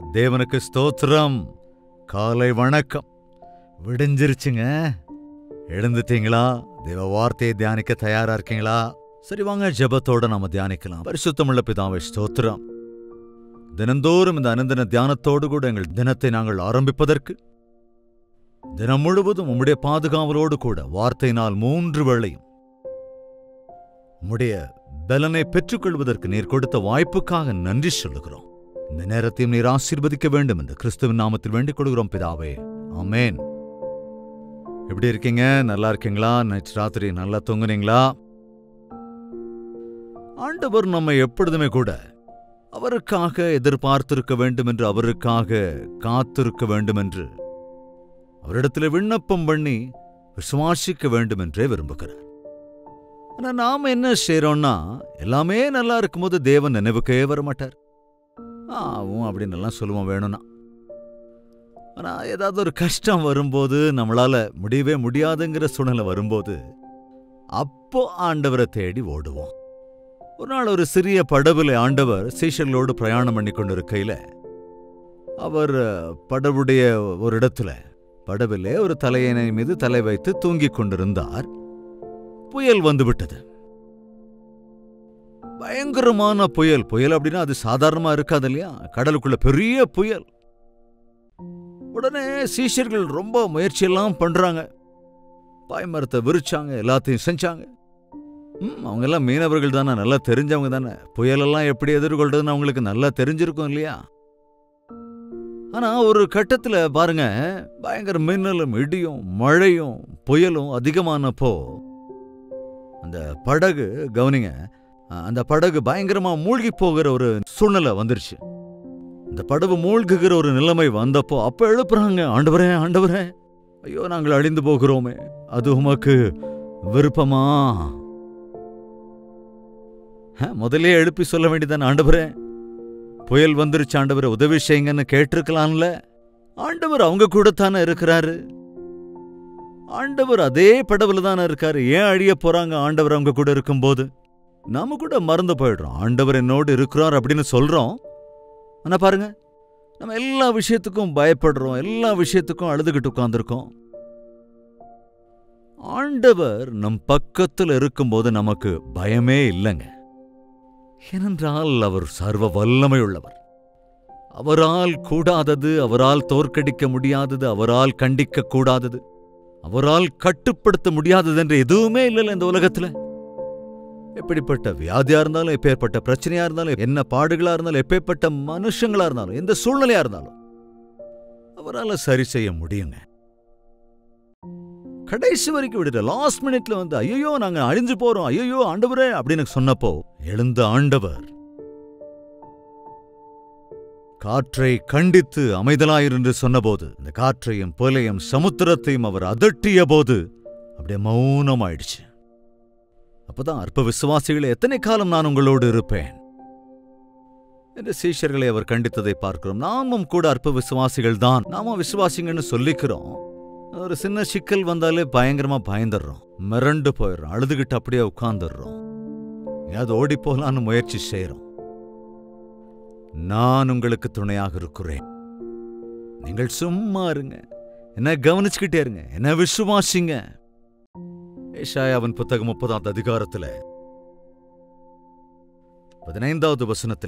தேவனுக்கு ஸ்தோத்திரம் காலை வணக்கம் விடிஞ்சிருச்சுங்க எழுந்துட்டீங்களா தேவ வார்த்தையை தியானிக்க தயாரா இருக்கீங்களா சரி வாங்க ஜெபத்தோட நாம தியானிக்கலாம் பரிசுத்தமுள்ள பிதாவை ஸ்தோத்திரம் தினந்தோறும் இந்த அனந்தன தியானத்தோடு கூட எங்கள் தினத்தை நாங்கள் ஆரம்பிப்பதற்கு தினம் முழுவதும் உம்முடைய பாதுகாவலோடு கூட வார்த்தையினால் மூன்று வேளையும் உம்முடைய பலனை பெற்றுக்கொள்வதற்கு நீர் கொடுத்த வாய்ப்புக்காக நன்றி சொல்லுகிறோம் இந்த நேரத்தையும் நீர் ஆசீர்வதிக்க வேண்டும் என்று கிறிஸ்துவின் நாமத்தில் வேண்டிக் கொள்கிறோம் பிதாவே ஆமென் எப்படி இருக்கீங்க நல்லா இருக்கீங்களா நேற்று ராத்திரி நல்லா தூங்குனீங்களா ஆண்டவர் நம்மை எப்பொழுதுமே கூட அவருக்காக எதிர்பார்த்திருக்க வேண்டும் என்று அவருக்காக காத்திருக்க வேண்டும் என்று அவரிடத்தில் விண்ணப்பம் பண்ணி விசுவாசிக்க வேண்டும் என்றே விரும்புகிறார் ஆனா நாம என்ன செய்றோம்னா எல்லாமே நல்லா இருக்கும்போது தேவன் நினைவுக்கே வர மாட்டார் ஆவும் அப்படின்னு எல்லாம் சொல்லுவோம் வேணும்னா ஆனா ஏதாவது ஒரு கஷ்டம் வரும்போது நம்மளால முடியவே முடியாதுங்கிற சூழ்நிலை வரும்போது அப்போ ஆண்டவரை தேடி ஓடுவோம் ஒரு நாள் ஒரு சிறிய படகுல ஆண்டவர் சீஷர்களோடு பிரயாணம் பண்ணி கொண்டிருக்கையில அவர் படவுடைய ஒரு இடத்துல படவிலே ஒரு தலையணை மீது தலை வைத்து தூங்கிக் கொண்டிருந்தார் புயல் வந்துவிட்டது பயங்கரமான புயல் புயல் அப்படின்னா அது சாதாரணமா இருக்காது இல்லையா கடலுக்குள்ள பெரிய புயல் உடனே சீஷர்கள் ரொம்ப முயற்சியெல்லாம் பண்றாங்க பாய்மரத்தை விரிச்சாங்க எல்லாத்தையும் செஞ்சாங்க ம் அவங்க எல்லாம் மீனவர்கள் தானே நல்லா தெரிஞ்சவங்க தானே புயலெல்லாம் எப்படி எதிர்கொள்றதுன்னு அவங்களுக்கு நல்லா தெரிஞ்சிருக்கும் இல்லையா ஆனா ஒரு கட்டத்துல பாருங்க பயங்கர மின்னலும் இடியும் மழையும் புயலும் அதிகமானப்போ அந்த படகு கவனிங்க அந்த படகு பயங்கரமா மூழ்கி போகிற ஒரு சூழ்நிலை வந்துருச்சு இந்த படகு மூழ்குகிற ஒரு நிலைமை வந்தப்போ அப்ப எழுப்புறாங்க ஆண்டவரே ஆண்டவரே ஐயோ நாங்கள் அழிந்து போகிறோமே அது உமக்கு விருப்பமா ஹ, முதல்லயே எழுப்பி சொல்ல வேண்டியதானே ஆண்டவரே புயல் வந்துருச்சு ஆண்டவரை உதவி செய்யுங்கன்னு கேட்டிருக்கலாம்ல ஆண்டவர் அவங்க கூட தானே இருக்கிறாரு ஆண்டவர் அதே படவுல தானே இருக்காரு ஏன் அழிய போறாங்க ஆண்டவர் அவங்க கூட இருக்கும்போது நாம கூட மறந்து போயிடுறோம் ஆண்டவர் என்னோடு இருக்கிறார் அப்படின்னு சொல்றோம் ஆனா பாருங்க நம்ம எல்லா விஷயத்துக்கும் பயப்படுறோம் எல்லா விஷயத்துக்கும் அழுதுகிட்டு உட்கார்ந்துருக்கோம் ஆண்டவர் நம் பக்கத்தில் இருக்கும்போது நமக்கு பயமே இல்லைங்க ஏனென்றால் அவர் சர்வ வல்லமை உள்ளவர் அவரால் கூடாதது அவரால் தோற்கடிக்க முடியாதது அவரால் கண்டிக்க கூடாதது அவரால் கட்டுப்படுத்த முடியாதது என்று எதுவுமே இல்லைல்ல இந்த உலகத்துல எப்படிப்பட்ட வியாதியா இருந்தாலும் எப்பேற்பட்ட பிரச்சனையா இருந்தாலும் என்ன பாடுகளா இருந்தாலும் எப்பேற்பட்ட மனுஷங்களா இருந்தாலும் எந்த சூழ்நிலையா இருந்தாலும் அவரால் சரி செய்ய முடியுங்க கடைசி வரைக்கும் விடுற லாஸ்ட் மினிட்ல வந்து ஐயோ நாங்க அழிஞ்சு போறோம் ஐயோ ஆண்டவரே அப்படின்னு சொன்னப்போ எழுந்த ஆண்டவர் காற்றை கண்டித்து அமைதலாயிரு என்று சொன்னபோது இந்த காற்றையும் புலையும் சமுத்திரத்தையும் அவர் அதட்டிய போது அப்படியே மௌனமாயிடுச்சு அப்பதான் அற்ப விசுவாசிகளை எத்தனை காலம் நான் உங்களோடு இருப்பேன் என்று சீஷர்களை அவர் கண்டித்ததை பார்க்கிறோம் நாமும் கூட அற்ப விசுவாசிகள் தான் நாமும் விசுவாசிங்கன்னு சொல்லிக்கிறோம் ஒரு சின்ன சிக்கல் வந்தாலே பயங்கரமா பயந்துடுறோம் மிரண்டு போயிடுறோம் அழுதுகிட்டு அப்படியே உட்கார்ந்துடுறோம் ஏதாவது ஓடி போகலான்னு முயற்சி செய்யறோம் நான் உங்களுக்கு துணையாக இருக்கிறேன் நீங்கள் சும்மா இருங்க என்ன கவனிச்சுக்கிட்டே இருங்க என்ன விசுவாசிங்க ஏஷாயாவின் புத்தகம் முப்பதாவது அதிகாரத்துல பதினைந்தாவது வசனத்துல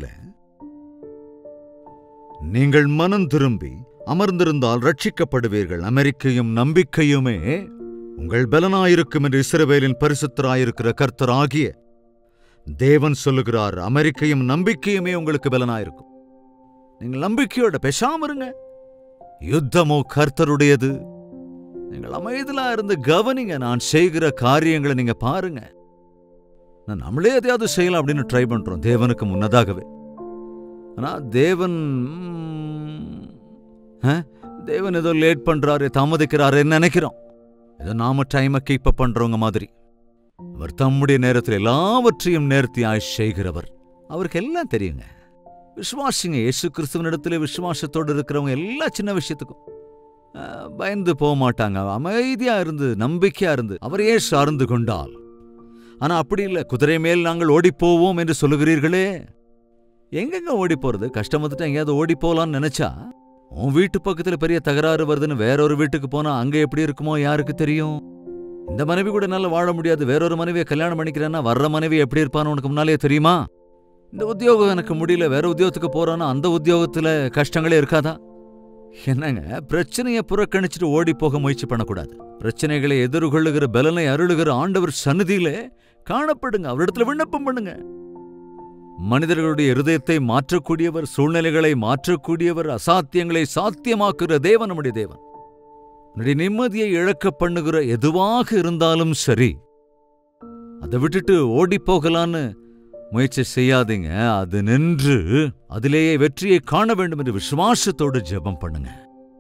நீங்கள் மனம் திரும்பி அமர்ந்திருந்தால் ரட்சிக்கப்படுவீர்கள் அமெரிக்கையும் நம்பிக்கையுமே உங்கள் பலனாயிருக்கும் என்று இஸ்ரவேலின் பரிசுத்தராயிருக்கிற கர்த்தராகிய தேவன் சொல்லுகிறார் அமெரிக்கையும் நம்பிக்கையுமே உங்களுக்கு பலனாயிருக்கும் நீங்கள் நம்பிக்கையோட பேசாம இருங்க யுத்தமோ கர்த்தருடையது நீங்கள் அமைதிலா இருந்து கவனிங்க நான் செய்கிற காரியங்களை நீங்க பாருங்க நான் நம்மளே எதையாவது செய்யலாம் அப்படின்னு ட்ரை பண்றோம் தேவனுக்கு முன்னதாகவே ஆனா தேவன் ம், ஆ? தேவன் ஏதோ லேட் பண்றாரு தாமதிக்கிறாருன்னு நினைக்கிறோம் ஏதோ நாம டைமை கீப் அப் பண்றவங்க மாதிரி அவர் தம்முடைய நேரத்தில் எல்லாவற்றையும் நேர்த்தியாய் செய்கிறவர் அவருக்கு எல்லாம் தெரியுங்க விசுவாசிங்க இயேசு கிறிஸ்துவனிடத்துல விசுவாசத்தோடு இருக்கிறவங்க எல்லா சின்ன விஷயத்துக்கும் ஆ, பயந்து போக மாட்டாங்க அமைதியா இருந்து நம்பிக்கையா இருந்து அவரையே சார்ந்து கொண்டால் ஆனா அப்படி இல்லை குதிரை மேல் நாங்கள் ஓடிப் போவோம் என்று சொல்லுகிறீர்களே எங்கெங்க ஓடி போறது கஷ்டம் வந்துட்டு எங்கேயாவது ஓடி போலான்னு நினைச்சா உன் வீட்டு பக்கத்துல பெரிய தகராறு வருதுன்னு வேற ஒரு வீட்டுக்கு போனா அங்க எப்படி இருக்குமோ யாருக்கு தெரியும் இந்த மனைவி கூட என்னால வாழ முடியாது வேறொரு மனைவியை கல்யாணம் பண்ணிக்கிறேன்னா வர்ற மனைவி எப்படி இருப்பான்னு உனக்கு முன்னாலே தெரியுமா இந்த உத்தியோகம் எனக்கு முடியல வேற உத்தியோகத்துக்கு போறான்னா அந்த உத்தியோகத்துல கஷ்டங்களே இருக்காதா என்னங்க பிரச்சனையை புறக்கணிச்சுட்டு ஓடி போக முயற்சி பண்ணக்கூடாது பிரச்சனைகளை எதிர்கொள்ளுகிற பலனை அருளுகிற ஆண்டவர் சந்நிதியிலே காணப்படுங்க அவரிடத்துல விண்ணப்பம் பண்ணுங்க மனிதர்களுடைய இருதயத்தை மாற்றக்கூடியவர் சூழ்நிலைகளை மாற்றக்கூடியவர் அசாத்தியங்களை சாத்தியமாக்குகிற தேவன் நம்முடைய தேவன் உன்னுடைய நிம்மதியை இழக்க பண்ணுகிற எதுவாக இருந்தாலும் சரி அதை விட்டுட்டு ஓடி போகலான்னு முயற்சி செய்யாதீங்க அது நின்று அதிலேயே வெற்றியை காண வேண்டும் என்று விசுவாசத்தோடு ஜெபம் பண்ணுங்க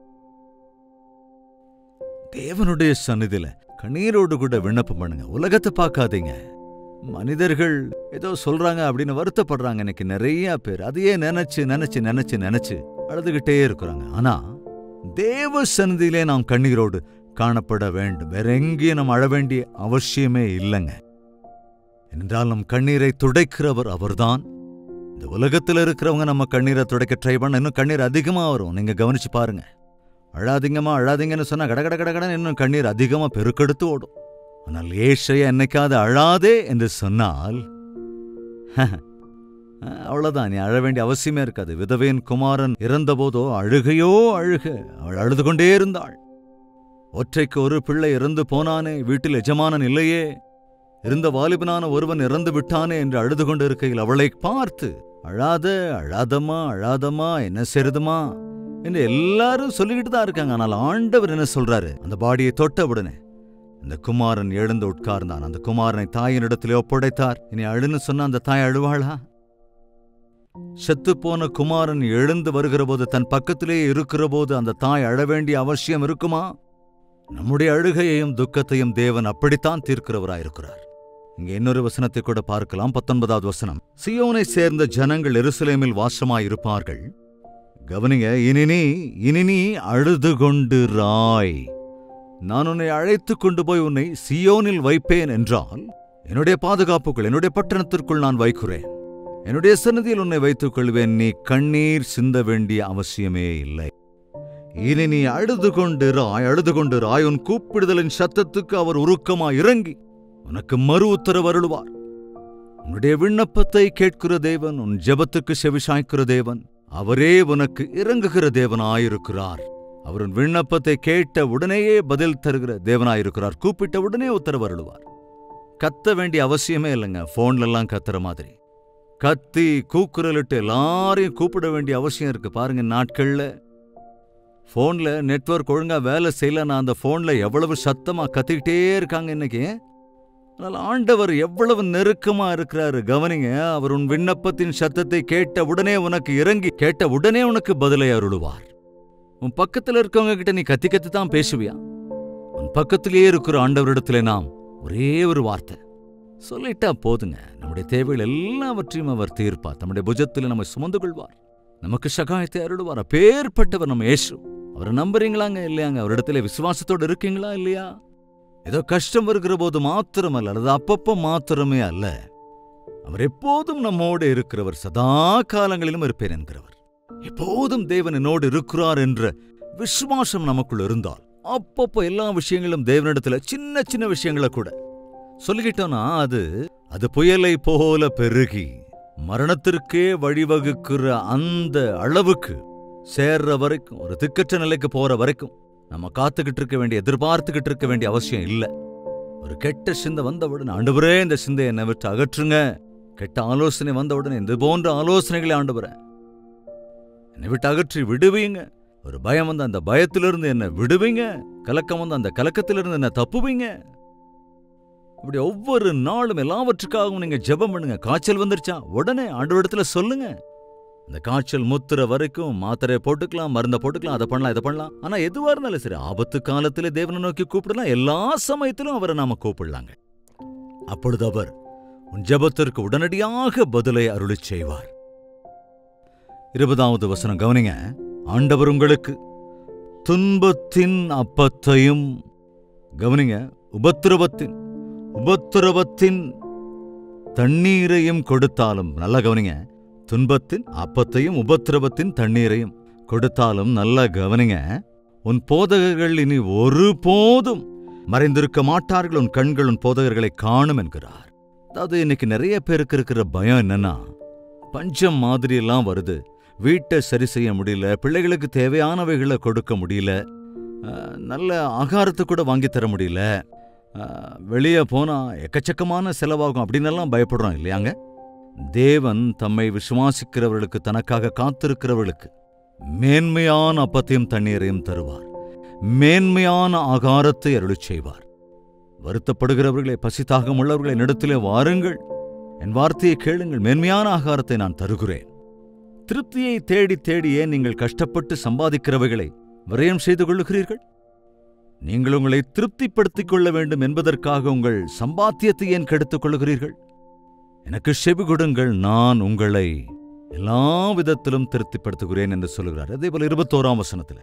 தேவனுடைய சந்நிதியில கண்ணீரோடு கூட விண்ணப்பம் பண்ணுங்க உலகத்தை பார்க்காதீங்க மனிதர்கள் ஏதோ சொல்றாங்க அப்படின்னு வருத்தப்படுறாங்க இன்னைக்கு நிறைய பேர் அதையே நினைச்சு நினைச்சு நினைச்சு நினைச்சு அழுதுகிட்டே இருக்கிறாங்க ஆனா தேவ சந்நிதியிலே நாம் கண்ணீரோடு காணப்பட வேண்டும் வேற எங்கேயும் நாம் அழ வேண்டிய அவசியமே இல்லைங்க என்றால் நம் கண்ணீரை துடைக்கிறவர் அவர்தான் இந்த உலகத்தில் இருக்கிறவங்க நம்ம கண்ணீரை துடைக்க ட்ரை பண்ண இன்னும் கண்ணீர் அதிகமா வரும் நீங்க கவனிச்சு பாருங்க அழாதீங்கம்மா அழாதீங்கன்னு சொன்னா கட கட கட கடன்னு இன்னும் கண்ணீர் அதிகமா பெருக்கெடுத்து ஓடும் ஆனால் ஏஷைய என்னைக்காவது அழாதே என்று சொன்னால் அவ்வளவுதான் நீ அழ வேண்டிய அவசியமே இருக்காது விதவையின் குமாரன் இறந்தபோதோ அழுகையோ அழுக அவள் அழுது கொண்டே இருந்தாள் ஒற்றைக்கு ஒரு பிள்ளை இறந்து போனானே வீட்டில் எஜமானன் இல்லையே இருந்த வாலிபனான ஒருவன் இறந்து விட்டானே என்று அழுது கொண்டு இருக்கையில் அவளை பார்த்து அழாத அழாதம்மா அழாதம்மா என்ன செய்யறதுமா என்று எல்லாரும் சொல்லிக்கிட்டு தான் இருக்காங்க ஆனால் ஆண்டவர் என்ன சொல்றாரு அந்த பாடியை தொட்ட உடனே அந்த குமாரன் எழுந்து உட்கார்ந்தான் அந்த குமாரனை தாயினிடத்திலே ஒப்படைத்தார் இனி அழுன்னு சொன்ன அந்த தாய் அழுவாளா செத்துப்போன குமாரன் எழுந்து வருகிற போது தன் பக்கத்திலே இருக்கிற போது அந்த தாய் அழ வேண்டிய அவசியம் இருக்குமா நம்முடைய அழுகையையும் துக்கத்தையும் தேவன் அப்படித்தான் தீர்க்கிறவராயிருக்கிறார் இங்கே இன்னொரு வசனத்தை கூட பார்க்கலாம் பத்தொன்பதாவது வசனம் சியோனை சேர்ந்த ஜனங்கள் எருசலேமில் வாசமாயிருப்பார்கள் கவனிங்க இனி இனி நீ அழுது கொண்டு ராய் நான் உன்னை அழைத்து கொண்டு போய் உன்னை சியோனில் வைப்பேன் என்றால் என்னுடைய பாதுகாப்புக்குள் என்னுடைய பட்டணத்திற்குள் நான் வைக்கிறேன் என்னுடைய சன்னதியில் உன்னை வைத்துக் கொள்வேன் நீ கண்ணீர் சிந்த வேண்டிய அவசியமே இல்லை இனி நீ அழுது கொண்டு ராய் அழுது கொண்டு ராய் உன் கூப்பிடுதலின் சத்தத்துக்கு அவர் உருக்கமா இறங்கி உனக்கு மறு உத்தரவு அருளுவார் உன்னுடைய விண்ணப்பத்தை கேட்கிற தேவன் உன் ஜெபத்துக்கு செவிசாய்க்கிற தேவன் அவரே உனக்கு இறங்குகிற தேவனாயிருக்கிறார் அவர் உன் விண்ணப்பத்தை கேட்ட உடனேயே பதில் தருகிற தேவனாயிருக்கிறார் கூப்பிட்ட உடனே உத்தரவு அருளுவார் கத்த வேண்டிய அவசியமே இல்லைங்க போன்ல எல்லாம் கத்துற மாதிரி கத்தி கூக்குரலிட்டு எல்லாரையும் கூப்பிட வேண்டிய அவசியம் இருக்கு பாருங்க நாட்கள்ல போன்ல நெட்வொர்க் ஒழுங்கா வேலை செய்யலன்னா அந்த போன்ல எவ்வளவு சத்தமா கத்திக்கிட்டே இருக்காங்க இன்னைக்கு ஆனால் ஆண்டவர் எவ்வளவு நெருக்கமா இருக்கிறாரு கவனிங்க அவர் உன் விண்ணப்பத்தின் சத்தத்தை கேட்ட உடனே உனக்கு இறங்கி கேட்ட உடனே உனக்கு பதிலை அருளுவார் உன் பக்கத்துல இருக்கவங்க கிட்ட நீ கத்தி கத்தி தான் பேசுவியா உன் பக்கத்திலேயே இருக்கிற ஆண்டவரிடத்துல நாம் ஒரே ஒரு வார்த்தை சொல்லிட்டா போதுங்க நம்முடைய தேவைகள் எல்லாவற்றையும் அவர் தீர்ப்பார் நம்முடைய புஜத்தில் நம்மை சுமந்து கொள்வார் நமக்கு சகாயத்தை அருளுவார் அப்பேற்பட்டவர் நம்ம ஏசு அவரை நம்புறீங்களாங்க இல்லையாங்க அவரிடத்துல விசுவாசத்தோடு இருக்கீங்களா இல்லையா ஏதோ கஷ்டம் வருகிற போது மாத்திரமல்ல அல்லது அப்பப்போ மாத்திரமே அல்ல அவர் எப்போதும் நம்மோடு இருக்கிறவர் சதா காலங்களிலும் இருப்பேன் என்கிறவர் எப்போதும் தேவன் என்னோடு இருக்கிறார் என்ற விசுவாசம் நமக்குள் இருந்தால் அப்பப்போ எல்லா விஷயங்களும் தேவனிடத்துல சின்ன சின்ன விஷயங்களை கூட சொல்லிக்கிட்டோம்னா அது அது புயலை போல பெருகி மரணத்திற்கே வழிவகுக்கிற அந்த அளவுக்கு சேர்ற வரைக்கும் ஒரு திக்கற்ற நிலைக்கு போற வரைக்கும் நம்ம காத்துக்கிட்டு இருக்க வேண்டிய எதிர்பார்த்துக்கிட்டு இருக்க வேண்டிய அவசியம் இல்ல ஒரு கெட்ட சிந்தை வந்தவுடனே ஆண்டவரே இந்த சிந்தையை என்னை விட்டு அகற்றுங்க கெட்ட ஆலோசனை வந்தவுடனே இது போன்ற ஆலோசனைகளை ஆண்டவரே என்னை விட்டு அகற்றி விடுவீங்க ஒரு பயம் வந்து அந்த பயத்திலிருந்து என்ன விடுவீங்க கலக்கம் வந்து அந்த கலக்கத்திலிருந்து என்ன தப்புவீங்க இப்படி ஒவ்வொரு நாளும் எல்லாவற்றுக்காகவும் நீங்க ஜெபம் பண்ணுங்க காய்ச்சல் வந்துருச்சா உடனே ஆண்டவரிடத்துல சொல்லுங்க இந்த காய்ச்சல் முத்துற வரைக்கும் மாத்திரையை போட்டுக்கலாம் மருந்தை போட்டுக்கலாம் அதை பண்ணலாம் இதை பண்ணலாம் ஆனா எதுவா இருந்தாலும் சரி ஆபத்து காலத்திலே தேவனை நோக்கி கூப்பிடலாம் எல்லா சமயத்திலும் அவரை நாம கூப்பிடலாங்க அப்பொழுது அவர் உன் ஜெபத்திற்கு உடனடியாக பதிலை அருளிச் செய்வார் இருபதாவது வசனம் கவனிங்க ஆண்டவர் உங்களுக்கு துன்பத்தின் அப்பத்தையும் கவனிங்க உபத்திரவத்தின் உபத்திரவத்தின் தண்ணீரையும் கொடுத்தாலும் நல்லா கவனிங்க துன்பத்தின் அப்பத்தையும் உபத்திரவத்தின் தண்ணீரையும் கொடுத்தாலும் நல்லா கவனிங்க உன் போதகர்கள் இனி ஒருபோதும் மறைந்திருக்க மாட்டார்கள் உன் கண்கள் உன் போதகர்களை காணும் என்கிறார் அதாவது இன்னைக்கு நிறைய பேருக்கு இருக்கிற பயம் என்னன்னா பஞ்சம் மாதிரியெல்லாம் வருது வீட்டை சரி செய்ய முடியல பிள்ளைகளுக்கு தேவையானவைகளை கொடுக்க முடியல அஹ், நல்ல ஆகாரத்தை கூட வாங்கி தர முடியல வெளியே போனா எக்கச்சக்கமான செலவாகும் அப்படின்னெல்லாம் பயப்படுறோம் இல்லையாங்க தேவன் தம்மை விசுவாசிக்கிறவர்களுக்கு தனக்காக காத்திருக்கிறவர்களுக்கு மேன்மையான அப்பத்தையும் தண்ணீரையும் தருவார் மேன்மையான ஆகாரத்தை அருளிச் செய்வார் வருத்தப்படுகிறவர்களை பசித்தாகம் உள்ளவர்களை என்னிடத்திலே வாருங்கள் என் வார்த்தையை கேளுங்கள் மேன்மையான ஆகாரத்தை நான் தருகிறேன் திருப்தியை தேடி தேடி ஏன் நீங்கள் கஷ்டப்பட்டு சம்பாதிக்கிறவைகளை விரயம் செய்து கொள்ளுகிறீர்கள் நீங்கள் உங்களை திருப்திப்படுத்திக் கொள்ள வேண்டும் என்பதற்காக உங்கள் சம்பாத்தியத்தை ஏன் கெடுத்துக் கொள்ளுகிறீர்கள் எனக்கு செவி கொடுங்கள் நான் உங்களை எல்லா விதத்திலும் திருப்திப்படுத்துகிறேன் என்று சொல்லுகிறார் அதே போல இருபத்தோராம் வசனத்தில்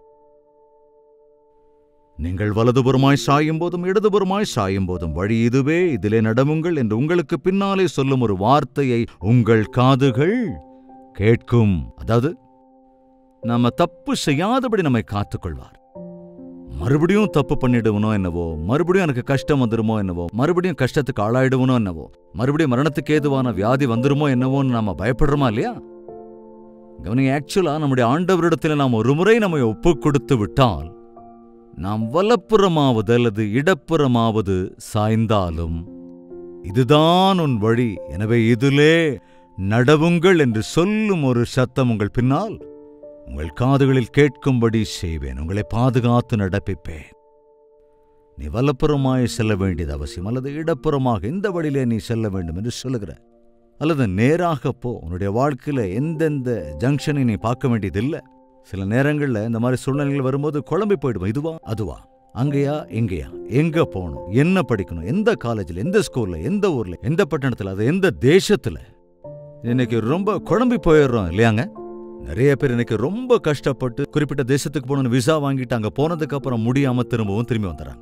நீங்கள் வலதுபுறமாய் சாயும் போதும் இடதுபுறமாய் சாயும் போதும் வழி இதுவே இதிலே நடமுங்கள் என்று உங்களுக்கு பின்னாலே சொல்லும் ஒரு வார்த்தையை உங்கள் காதுகள் கேட்கும் அதாவது நாம தப்பு செய்யாதபடி நம்மை காத்துக்கொள்வார் மறுபடியும் தப்பு பண்ணிடுவனோ என்னவோ மறுபடியும் எனக்கு கஷ்டம் வந்துருமோ என்னவோ மறுபடியும் கஷ்டத்துக்கு ஆளாயிடுவனோ என்னவோ மறுபடியும் மரணத்துக்கு ஏதுவான வியாதி வந்துருமோ என்னவோன்னு நாம பயப்படுறோமா இல்லையா கவனிங்க ஆக்சுவலா நம்முடைய ஆண்டவரிடத்தில் நாம் ஒரு முறை நம்மை ஒப்புக் கொடுத்து விட்டால் நாம் வலப்புறமாவது அல்லது இடப்புறமாவது சாய்ந்தாலும் இதுதான் உன் வழி எனவே இதிலே நடவுங்கள் என்று சொல்லும் ஒரு சத்தம் உங்கள் பின்னால் உங்கள் காதுகளில் கேட்கும்படி செய்வேன் உங்களை பாதுகாத்து நடப்பிப்பேன் நீ வலப்புறமாய் செல்ல வேண்டியது அவசியம் அல்லது இடப்புறமாக இந்த வழியிலே நீ செல்ல வேண்டும் என்று சொல்லுகிற அல்லது நேராக போ உன்னுடைய வாழ்க்கையில எந்தெந்த ஜங்ஷனை நீ பார்க்க வேண்டியதில்லை சில நேரங்கள்ல இந்த மாதிரி சூழ்நிலைகள் வரும்போது குழம்பி போயிடுவோம் இதுவா அதுவா அங்கேயா எங்கேயா எங்க போகணும் என்ன படிக்கணும் எந்த காலேஜில் எந்த ஸ்கூல்ல எந்த ஊர்ல எந்த பட்டணத்துல அது எந்த தேசத்துல இன்னைக்கு ரொம்ப குழம்பி போயிடுறோம் இல்லையாங்க நிறைய பேர் இன்னைக்கு ரொம்ப கஷ்டப்பட்டு குறிப்பிட்ட தேசத்துக்கு போகணும்னு விசா வாங்கிட்டு அங்க போனதுக்கு அப்புறம் முடியாம திரும்பவும் திரும்பி வந்துடுறாங்க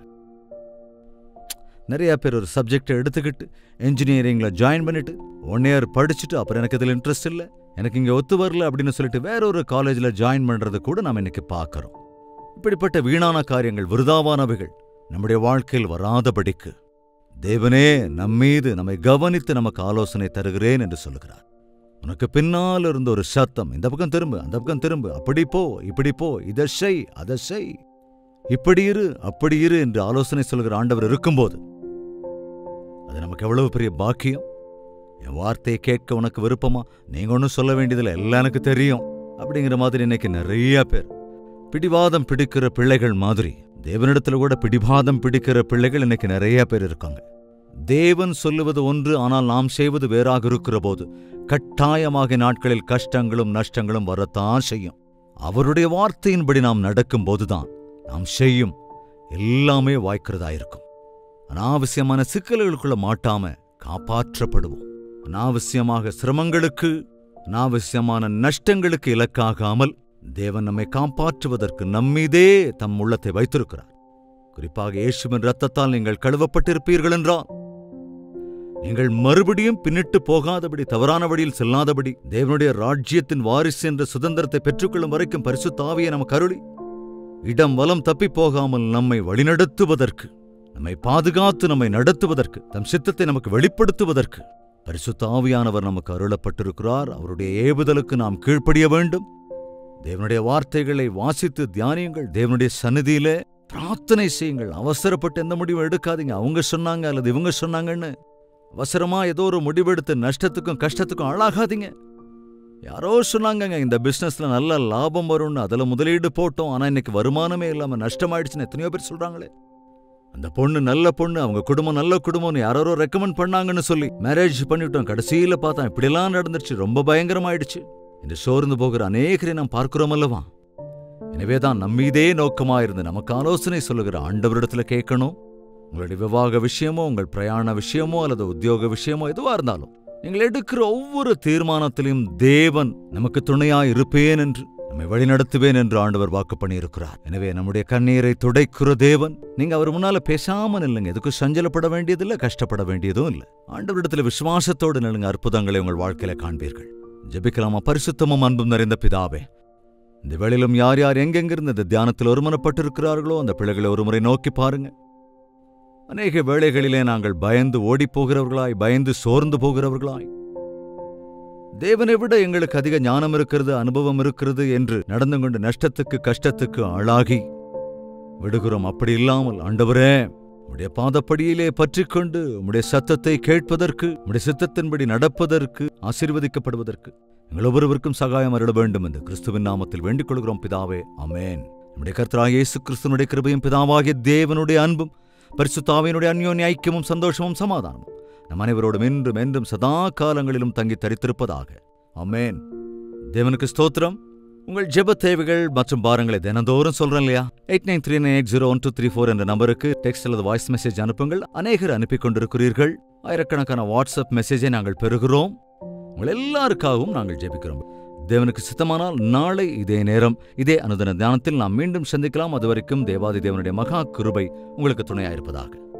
நிறைய பேர் ஒரு சப்ஜெக்டை எடுத்துக்கிட்டு இன்ஜினியரிங்ல ஜாயின் பண்ணிட்டு ஒன் இயர் படிச்சுட்டு அப்புறம் எனக்கு இதில் இன்ட்ரெஸ்ட் இல்லை எனக்கு இங்கே ஒத்து வரல அப்படின்னு சொல்லிட்டு வேற ஒரு காலேஜில் ஜாயின் பண்றது கூட நாம் இன்னைக்கு பார்க்கறோம் இப்படிப்பட்ட வீணான காரியங்கள் விருதாவானவைகள் நம்முடைய வாழ்க்கையில் வராதபடிக்கு தேவனே நம்மீது நம்மை கவனித்து நமக்கு ஆலோசனை தருகிறேன் என்று சொல்லுகிறார் உனக்கு பின்னால் இருந்த ஒரு சத்தம் இந்த பக்கம் திரும்பு அந்த பக்கம் திரும்பு அப்படி போ இப்படி போ இதை செய் அதை செய் இப்படி இரு அப்படி இரு என்று ஆலோசனை சொல்கிற ஆண்டவர் இருக்கும்போது அது நமக்கு எவ்வளவு பெரிய பாக்கியம் என் வார்த்தையை கேட்க உனக்கு விருப்பமா நீங்க ஒன்றும் சொல்ல வேண்டியதில்லை எல்லாம் எனக்கு தெரியும் அப்படிங்கிற மாதிரி இன்னைக்கு நிறைய பேர் பிடிவாதம் பிடிக்கிற பிள்ளைகள் மாதிரி தேவனிடத்துல கூட பிடிவாதம் பிடிக்கிற பிள்ளைகள் இன்னைக்கு நிறைய பேர் இருக்காங்க தேவன் சொல்லுவது ஒன்று ஆனால் நாம் செய்வது வேறாக இருக்கிற போது கட்டாயமாக நாட்களில் கஷ்டங்களும் நஷ்டங்களும் வரத்தான் செய்யும் அவருடைய வார்த்தையின்படி நாம் நடக்கும் போதுதான் நாம் செய்யும் எல்லாமே வாய்க்கிறதா இருக்கும் அனாவசியமான சிக்கல்களுக்குள்ள மாட்டாம காப்பாற்றப்படுவோம் அனாவசியமாக சிரமங்களுக்கு அனாவசியமான நஷ்டங்களுக்கு இலக்காகாமல் தேவன் நம்மை காப்பாற்றுவதற்கு நம்மீதே தம் உள்ளத்தை வைத்திருக்கிறார் குறிப்பாக இயேசுவின் ரத்தத்தால் நீங்கள் கழுவப்பட்டிருப்பீர்கள் என்றால் நீங்கள் மறுபடியும் பின்னிட்டு போகாதபடி தவறான வழியில் செல்லாதபடி தேவனுடைய ராஜ்யத்தின் வாரிசு என்ற சுதந்திரத்தை பெற்றுக்கொள்ளும் வரைக்கும் பரிசுத்த ஆவியை நமக்கு அருளி இடம் வலம் தப்பி போகாமல் நம்மை வழிநடத்துவதற்கு நம்மை பாதுகாத்து நம்மை நடத்துவதற்கு தம் சித்தத்தை நமக்கு வெளிப்படுத்துவதற்கு பரிசுத்த ஆவியானவர் நமக்கு அருளப்பட்டிருக்கிறார் அவருடைய ஏவுதலுக்கு நாம் கீழ்ப்படிய வேண்டும் தேவனுடைய வார்த்தைகளை வாசித்து தியானியுங்கள் தேவனுடைய சந்நிதியிலே பிரார்த்தனை செய்யுங்கள் அவசரப்பட்டு எந்த முடிவும் எடுக்காதீங்க அவங்க சொன்னாங்க அல்லது இவங்க சொன்னாங்கன்னு அவசரமா ஏதோ ஒரு முடிவெடுத்து நஷ்டத்துக்கும் கஷ்டத்துக்கும் ஆளாகாதீங்க யாரோ சொன்னாங்கங்க இந்த பிசினஸ்ல நல்ல லாபம் வரும்னு அதுல முதலீடு போட்டோம் ஆனா இன்னைக்கு வருமானமே இல்லாம நஷ்டமாயிடுச்சுன்னு எத்தனையோ பேர் சொல்றாங்களே அந்த பொண்ணு நல்ல பொண்ணு அவங்க குடும்பம் நல்ல குடும்பம்னு யாரோ ரெக்கமெண்ட் பண்ணாங்கன்னு சொல்லி மேரேஜ் பண்ணிவிட்டோம் கடைசியில பார்த்தா இப்படியெல்லாம் நடந்துருச்சு ரொம்ப பயங்கரமாயிடுச்சு என்று சோர்ந்து போகிற அநேகரை நாம் பார்க்கிறோம் அல்லவா எனவேதான் நம்மீதே நோக்கமாயிருந்து நமக்கு ஆலோசனை சொல்லுகிற ஆண்டவரிடத்துல கேட்கணும் உங்களுடைய விவாக விஷயமோ உங்கள் பிரயாண விஷயமோ அல்லது உத்தியோக விஷயமோ எதுவா இருந்தாலும் நீங்கள் எடுக்கிற ஒவ்வொரு தீர்மானத்திலும் தேவன் நமக்கு துணையாய் இருப்பேன் என்று நம்மை வழிநடத்துவேன் என்று ஆண்டவர் வாக்கு பண்ணியிருக்கிறார் எனவே நம்முடைய கண்ணீரை துடைக்கிற தேவன் நீங்க அவர் முன்னால பேசாம நில்லுங்க எதுக்கும் சஞ்சலப்பட வேண்டியதில்லை கஷ்டப்பட வேண்டியதும் இல்லை ஆண்டவரிடத்துல விசுவாசத்தோடு நில்லுங்க அற்புதங்களை உங்கள் வாழ்க்கையில காண்பீர்கள் ஜெபிக்கலாமா பரிசுத்தமும் அன்பும் நிறைந்த பிதாவே இந்த வேளையிலும் யார் யார் எங்கெங்கிருந்து இந்த தியானத்தில் ஒருமனப்பட்டிருக்கிறார்களோ அந்த பிள்ளைகளை ஒருமுறை நோக்கி பாருங்க அநேக வேளைகளிலே நாங்கள் பயந்து ஓடிப் போகிறவர்களாய் பயந்து சோர்ந்து போகிறவர்களாய் தேவனை விட எங்களுக்கு அதிக ஞானம் இருக்கிறது அனுபவம் இருக்கிறது என்று நடந்து கொண்டு நஷ்டத்துக்கு கஷ்டத்துக்கு ஆளாகி விடுகிறோம் அப்படி இல்லாமல் ஆண்டவரே உடைய பாதப்படியிலே பற்றிக்கொண்டு உம்முடைய சத்தத்தை கேட்பதற்கு உம்முடைய சித்தத்தின்படி நடப்பதற்கு ஆசீர்வதிக்கப்படுவதற்கு எங்கள் ஒவ்வொருவருக்கும் சகாயம் அருள வேண்டும் என்று கிறிஸ்துவின் நாமத்தில் வேண்டிக் கொள்கிறோம் பிதாவே அமேன் நம்முடைய கர்த்தராகிய இயேசு கிறிஸ்துவனுடைய கிருபையும் பிதாவாகிய தேவனுடைய அன்பும் பரிசுத்தாவினுடைய அந்யோன்ய ஐக்கியமும் சந்தோஷமும் சமாதானமும் நம் அனைவரோடும் என்றும் என்றும் சதா காலங்களிலும் தங்கி தரித்திருப்பதாக அமேன் தேவனுக்கு ஸ்தோத்திரம் உங்கள் ஜெப தேவைகள் மற்றும் பாரங்களை தினந்தோறும் சொல்றேன் இல்லையா eight nine three nine eight zero one two three four என்ற நம்பருக்கு டெக்ஸ்ட் அல்லது வாய்ஸ் மெசேஜ் அனுப்புங்கள் அநேகர் அனுப்பி கொண்டிருக்கிறீர்கள் ஆயிரக்கணக்கான வாட்ஸ்அப் மெசேஜை நாங்கள் பெறுகிறோம் உங்கள் எல்லாருக்காகவும் நாங்கள் ஜெபிக்கிறோம் தேவனுக்கு சித்தமானால் நாளை இதே நேரம் இதே அனுதன தியானத்தில் நாம் மீண்டும் சந்திக்கலாம் அதுவரைக்கும் தேவாதி தேவனுடைய மகா கிருபை உங்களுக்கு துணையாயிருப்பதாக